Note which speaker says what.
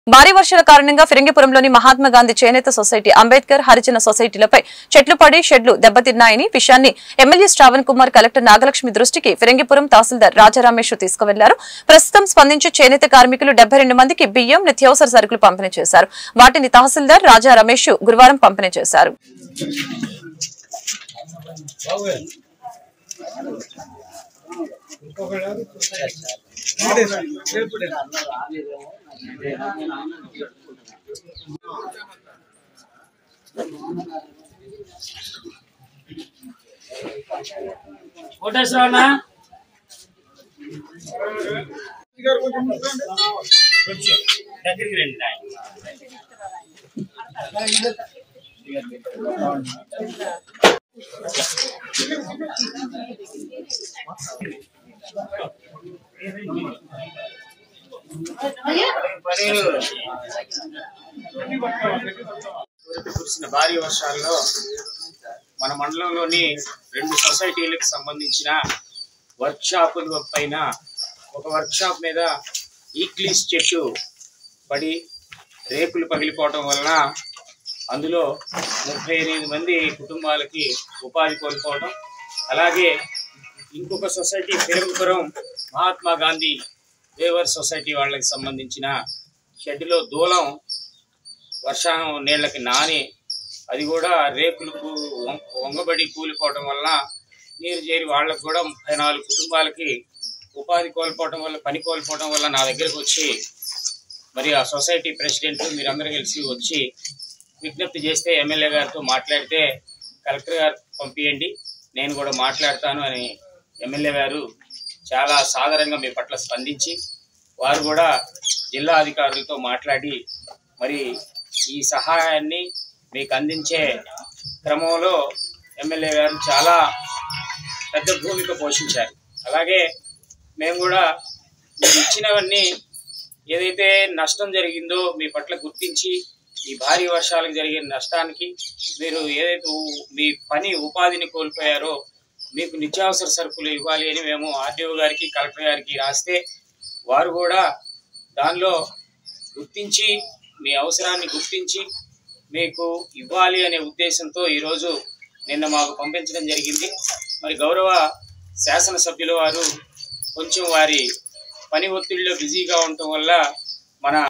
Speaker 1: భారీ వర్షాల కారణంగా ఫిరంగిపురంలోని మహాత్మా గాంధీ చేనేత సొసైటీ అంబేద్కర్ హరిజన సొసైటీలపై చెట్లు పడి షెడ్లు దెబ్బతిన్నాయని విషయాన్ని ఎమ్మెల్యే శ్రావణ్ కుమార్ కలెక్టర్ నాగలక్ష్మి దృష్టికి ఫిరంగిపురం తహసీల్దార్ రాజారామేష్ తీసుకువెళ్లారు ప్రస్తుతం స్పందించి చేనేత కార్మికులు డెబ్బై రెండు మందికి బియ్యం నిత్యావసర సరుకులు పంపిణీ చేశారు వాటిని తహసీల్దార్ రాజా రమేష్ గురువారం పంపిణీ చేశారు
Speaker 2: కోటేశ్వరనా కొంచెం దగ్గరికి రండి ఆయన. కురిసిన భారీ వర్షాల్లో మన మండలంలోని రెండు సొసైటీలకు సంబంధించిన వర్క్ షాపుల పైన ఒక వర్క్ షాప్ మీద ఈక్లీస్ చెట్టు పడి రేకులు పగిలిపోవటం వలన అందులో ముప్పై ఎనిమిది మంది కుటుంబాలకి ఉపాధి కోల్పోవడం అలాగే ఇంకొక society Perugupuram Mahatma Gandhi weaver society వాళ్ళకి సంబంధించిన షెడ్లో దూలం వర్షం నీళ్ళకి నాని అది కూడా రేకులకు వం- వంగబడి కూలిపోవడం వలన నీరు చేరి వాళ్ళకు కూడా ముప్పై నాలుగు కుటుంబాలకి ఉపాధి కోల్పోవడం వల్ల పని కోల్పోవడం వల్ల నా దగ్గరకు వచ్చి మరి ఆ సొసైటీ ప్రెసిడెంట్ మీరందరూ కలిసి వచ్చి విజ్ఞప్తి చేస్తే ఎమ్మెల్యే గారితో మాట్లాడితే కలెక్టర్ గారు పంపించండి నేను కూడా మాట్లాడతాను అని ఎమ్మెల్యే గారు చాలా సాధారణంగా మీ పట్ల స్పందించి వారు కూడా జిల్లా అధికారులతో మాట్లాడి మరి ఈ సహాయాన్ని మీకు అందించే క్రమంలో ఎమ్మెల్యే గారు చాలా పెద్ద భూమిక పోషించారు అలాగే మేము కూడా మీరు ఇచ్చినవన్నీ ఏదైతే నష్టం జరిగిందో మీ పట్ల గుర్తించి ఈ భారీ వర్షాలకు జరిగిన నష్టానికి మీరు ఏదైతే ఉ- మీ పని ఉపాధిని కోల్పోయారో మీకు నిత్యావసర సరుకులు ఇవ్వాలి అని మేము ఆర్డీఓ గారికి కలెక్టర్ గారికి రాస్తే వారు కూడా దానిలో గుర్తించి మీ అవసరాన్ని గుర్తించి మీకు ఇవ్వాలి అనే ఉద్దేశంతో ఈరోజు నిన్న మాకు పంపించడం జరిగింది మరి గౌరవ శాసనసభ్యుల వారు కొంచెం వారి పని ఒత్తిడిలో బిజీగా ఉండటం వల్ల మన